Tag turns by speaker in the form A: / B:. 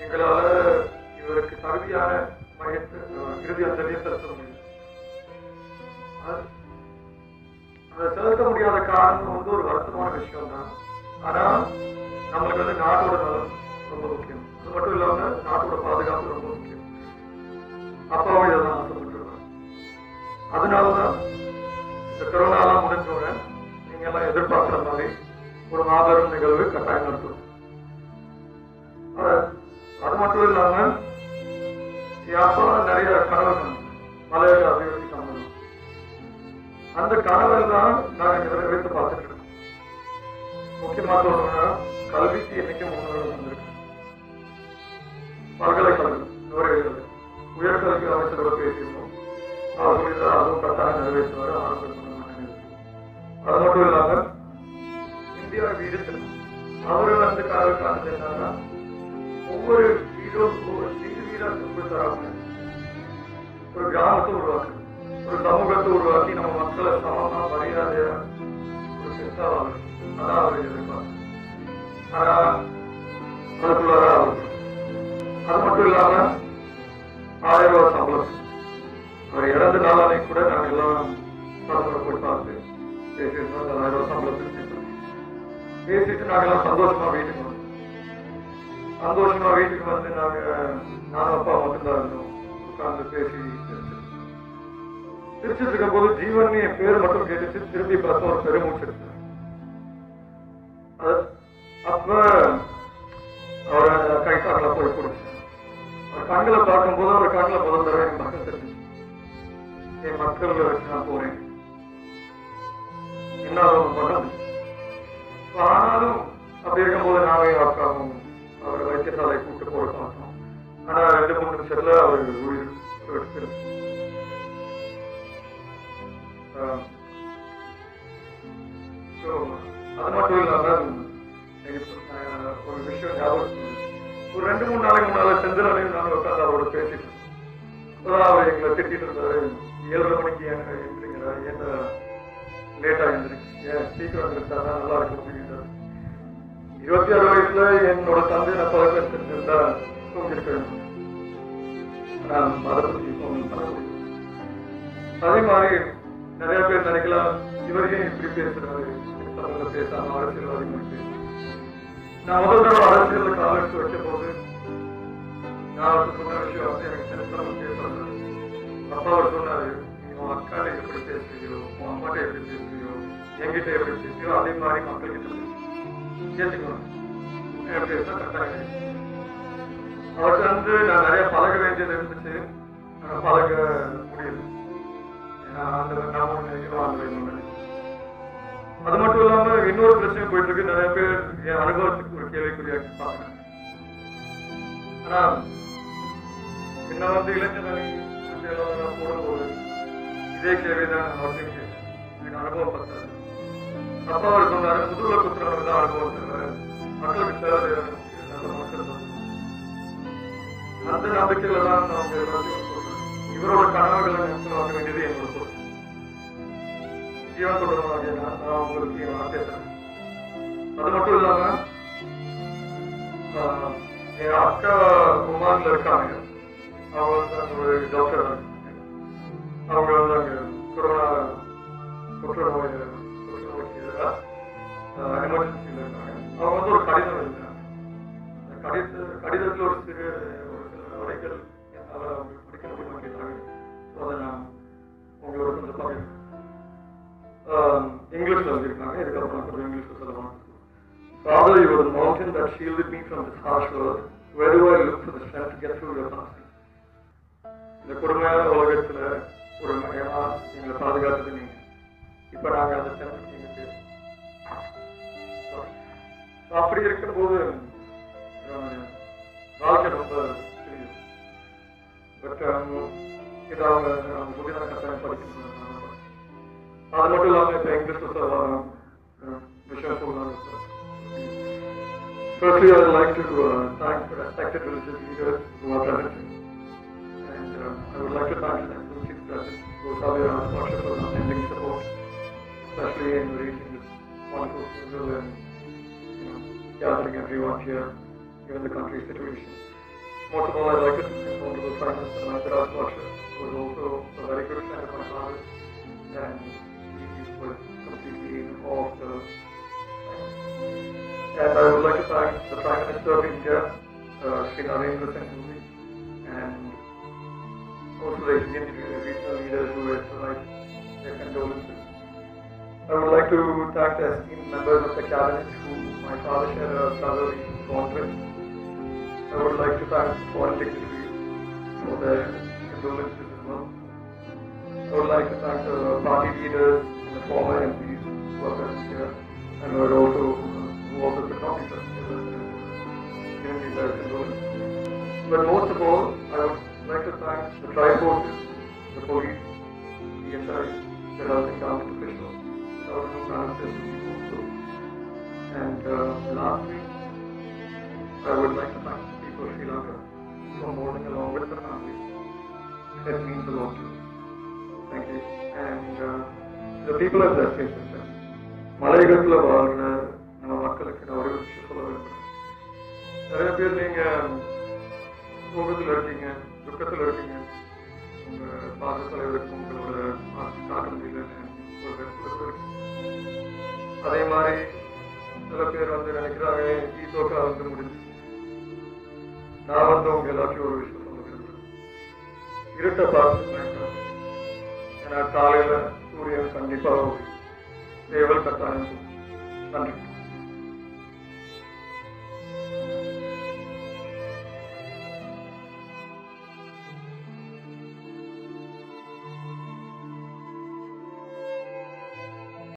A: எங்களால இவருக்கு தகுதியான மையத்தை அஹ், இறுதி அஞ்சலியை செலுத்த முடியும் அது- அதை செலுத்த முடியாத காரணம் வந்து ஒரு வருத்தமான விஷயம் தான் ஆனா நம்மளுக்கு வந்து நாட்டோட நலம் ரொம்ப முக்கியம் அது மட்டும் இல்லாம நாட்டோட பாதுகாப்பு ரொம்ப முக்கியம் அப்பாவும் இதான் ஆசைப்பட்டுருவாங்க அதனாலதான் இந்த கொரோனாலாம் முடிஞ்ச உடனே நீங்க எல்லாம் எதிர்பார்க்கிற மாதிரி ஒரு மாபெரும் நிகழ்வு கட்டாயம் நடத்தும் அது- அது மட்டும் இல்லாம என் அப்பா நிறைய கனவுகள் மலையாள அபிவிருத்தி கம்பெனி அந்த கனவை தான் நாங்க நிறைவேற்ற பார்த்துட்டு இருக்கோம் முக்கியமா சொல்லணும்னா கல்விக்கு என்னைக்கு முன்னுரிமை வந்திருக்கு பல்கலைக்கழகம் நுரையீரல் உயர்கல்வி அமைச்சரோட பேசியிருந்தோம் அவர் குறித்து அதுவும் கட்டாயம் நிறைவேற்றுவார் ஆரம்ப அது மட்டும் இல்லாம இந்தியா வீடு திட்டம். அவரு வந்து கனவு காணுது என்னன்னா ஒவ்வொரு வீடும் ஒரு சிறு வீடா கொடுத்தாங்க ஒரு கிராமத்தை உருவாக்கு ஒரு சமூகத்தை உருவாக்கி நம்ம மக்களை சமமா மரியாதையா ஒரு செத்தா வாழணும் அதான் அவர் எதிர்பார்ப்பு ஆனா அதுக்குள்ளார அவர் அது மட்டும் இல்லாம ஆயிரம் ரூபாய் சம்பளம் அவர் இறந்த நாளானே கூட நாங்க எல்லாம் பரம்பரை போய் பார்த்து பேசியிருந்தோம் அந்த ஆயிரம் ரூபாய் சம்பளத்துக்கு பேசணும். பேசிட்டு நாங்கெல்லாம் சந்தோஷமா வீட்டுக்கு வந்தோம் சந்தோஷமா வீட்டுக்கு வந்து நாங்க நானும் அப்பா மட்டும்தான் இருந்தோம் உட்கார்ந்து பேசி சிரிச்சிட்டு. சிரிச்சிட்டு இருக்கும் போது ஜீவன் என் பேர் மட்டும் கேட்டுச்சு திரும்பி பார்த்து ஒரு பெருமூச்சு எடுத்தார் அது- அப்ப அவரை கைத்தாங்கள போய் பிடிச்சு அவர் கண்களை பார்க்கும்போது அவர் கண்ணில் முதல் தடவை என் மக்கள் தெரிஞ்சு என் மக்கள் வச்சு நான் போறேன் என்னால ஒண்ணும் பண்ண முடியும் So, ஆனாலும் அப்படி இருக்கும்போது நானே அக்காவும் அவர் வைத்தியசாலை கூட்டு போட பார்த்தோம் ஆனா ரெண்டு மூணு நிமிஷத்துல அவர் உயிர் எடுத்து ஸோ அது மட்டும் இல்லாம எனக்கு அஹ், ஒரு விஷயம் ஞாபகம் இருக்கு. ஒரு ரெண்டு மூணு நாளைக்கு முன்னால செந்திலாலையும் நானும் உட்காந்து அவரோட பேசிட்டு இருந்தோம். அப்பதான் அவர் எங்களை திட்டிட்டு இருந்தாரு ஏழரை மணிக்கு ஏன் எழுந்திரிங்களா ஏன் லேட்டா எழுந்திரிங்க ஏன் சீக்கிரம் எழுந்திரிச்சா தான் நல்லா இருக்கும் அப்படிங்கிறாரு இருபத்தி ஆறு வயசுல என்னோட தந்தை நான் பழக்கம் செஞ்சிருந்தா தூங்கிருக்கேன் நான் அதை பத்தி ஒண்ணும் பண்ண முடியும் அதே மாதிரி நிறைய பேர் நினைக்கலாம் இவர் ஏன் இப்படி பேசுறாரு தமிழ்ல பேசாம அரசியல்வாதி மாதிரி பேசுறாரு. நான் முதல் தடவை அரசியல்ல கால் எடுத்து வைக்க போது நான் அவருக்கு சொன்ன விஷயம் வந்து எனக்கு செலுத்தாம பேசுறது அப்பா அவர் சொன்னாரு நீ உன் அக்கா எப்படி பேசுறியோ உன் அம்மாட்ட எப்படி பேசுறியோ என்கிட்ட எப்படி பேசுறியோ அதே மாதிரி மக்கள் கிட்ட பேசு. ஏத்துக்கணும் எப்படி பேச கட்டாயம் அவர்கிட்ட வந்து நான் நிறைய பழக வேண்டியது இருந்துச்சு ஆனா பழக முடியல ஏன்னா ஆண்டவர் நாம ஒண்ணு நினைக்கிறோம், ஆண்டவர் இன்னொன்னு நினைக்கிறோம். அது மட்டும் இல்லாம இன்னொரு பிரச்சனை போயிட்டு இருக்கு நிறைய பேர் என் அனுபவத்துக்கு ஒரு கேள்விக்குறியாக்கி பாக்குறாங்க ஆனா என்ன வந்து இளைஞர் போடும்போது இதே கேள்விதான் நான் அவசியம் கேட்டேன் எனக்கு அனுபவம் பத்தாது அப்பா அவர் சொன்னாரு முதுகுல குத்துறவங்க தான் அனுபவம் தருவாரு மக்களுக்கு சேவை செய்யறவங்க நல்ல மக்கள் தான் அந்த நம்பிக்கையில தான் நான் உங்க எல்லாத்தையும் சொல்றேன் இவரோட கனவுகளை நிச்சயமாக்க வேண்டியது என்னோட பொறுப்பு ஜீவன் தொடர்பாக நான் நான் உங்களுக்கு இவன் பேசுறேன் அது மட்டும் இல்லாம ஆஹ், என் அக்கா உமான்ல இருக்காங்க அவங்க வந்து அங்க ஒரு டாக்டர் அவங்க வந்து அங்க கொரோனா தொற்று நோய் தொற்று நோய்க்கு எதிராக எமர்ஜென்சியில் இருக்காங்க அவங்க வந்து ஒரு கடிதம் எழுதுறாங்க அந்த கடித கடிதத்தில் ஒரு சிறு ஒரு சில வரைகள் என்னால் அவங்க படிக்க முடியுமா கேட்டாங்க ஸோ அதை நான் உங்களோட கொஞ்சம் பகிர்ந்து இங்கிலீஷ்ல எழுதியிருக்காங்க இதுக்கப்புறம் நான் கொஞ்சம் இங்கிலீஷ்ல சொல்லலாம் Father, you are the mountain that shielded me from this harsh world. Where do I look for the strength to get through your passing? இந்த கொடுமையான உலகத்துல ஒரு மையமா எங்களை பாதுகாத்தது நீங்க இப்ப நாங்க அந்த ஸ்ட்ரென்த் நீங்க பேசுறோம் So, அப்படி இருக்கும்போது அஹ், வாழ்க்கை ரொம்ப தெரியும் பட் இது அவங்க அவங்க சொல்லி தான் கட்டாயம் படிக்கணும் அது மட்டும் இல்லாம இப்ப இங்கிலீஷ்ல சொல்லலாம் அஹ், விஷயம் சொல்லலாம் Firstly, I would like to uh, thank the respected religious leaders who are present here. And uh, I would like to thank the National Chief President, Gosawira Pasha, for lending support, especially in reaching this wonderful funeral and you know, gathering everyone here, given the country's situation. most of all, I'd like to thank Honorable Prime Minister Nagaraj Varsha, who was also a very good friend of my father, and he was completely in awe of the and I would like to thank the Prime Minister of India, uh, Sri Narendra Singh Modi, and also the Indian regional leaders who had provided their condolences. I would like to thank the esteemed members of the cabinet who my father shared a brotherly bond with. I would like to thank foreign dignitaries for their condolences as well. I would like to thank the party leaders and the former MPs who are present here and who are also who also could not be present here and giving me their condolences. But most of all, I would like to thank the tri forces, the police, DSI, the health and government officials, without whom none of this would be possible. And uh, lastly, I would like to thank the people of Sri Lanka for mourning along with the family. It means a lot to me. Thank you. And uh, the people of that case, மலையகத்தில் வாழ்ற நம்ம மக்களுக்கு நான் ஒரே ஒரு விஷயம் சொல்ல விரும்புகிறேன் நிறைய பேர் நீங்க சோகத்தில் இருக்கீங்க துக்கத்தில் இருக்கீங்க உங்க பாத தலைவருக்கு உங்களோட காட்ட முடியலன்னு ஒரு வெறுப்புல இருக்கீங்க அதே மாதிரி சில பேர் வந்து நினைக்கிறாங்க ஈசோக்கா வந்து முடிஞ்சு நான் வந்து உங்க எல்லாத்தையும் ஒரு விஷயம் சொல்ல விரும்புகிறேன் இருட்டை பார்த்து பயப்படாது. ஏன்னா காலையில சூரியன் கண்டிப்பா ஒரு சேவல் கட்டாயம் நன்றி